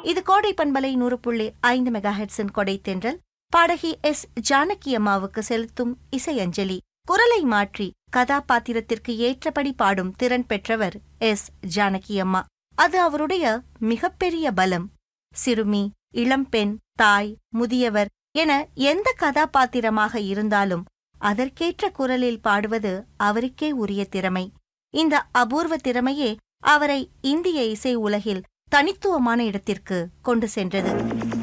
இது கோடை பண்பலை நூறு புள்ளி ஐந்து மெகா ஹெட்ஸின் கொடை தென்றல் பாடகி எஸ் ஜானகி அம்மாவுக்கு செலுத்தும் இசையஞ்சலி குரலை மாற்றி கதாபாத்திரத்திற்கு ஏற்றபடி பாடும் திறன் பெற்றவர் எஸ் ஜானகி அம்மா அது அவருடைய மிகப்பெரிய பலம் சிறுமி இளம்பெண் தாய் முதியவர் என எந்த கதாபாத்திரமாக இருந்தாலும் அதற்கேற்ற குரலில் பாடுவது அவருக்கே உரிய திறமை இந்த அபூர்வ திறமையே அவரை இந்திய இசை உலகில் தனித்துவமான இடத்திற்கு கொண்டு சென்றது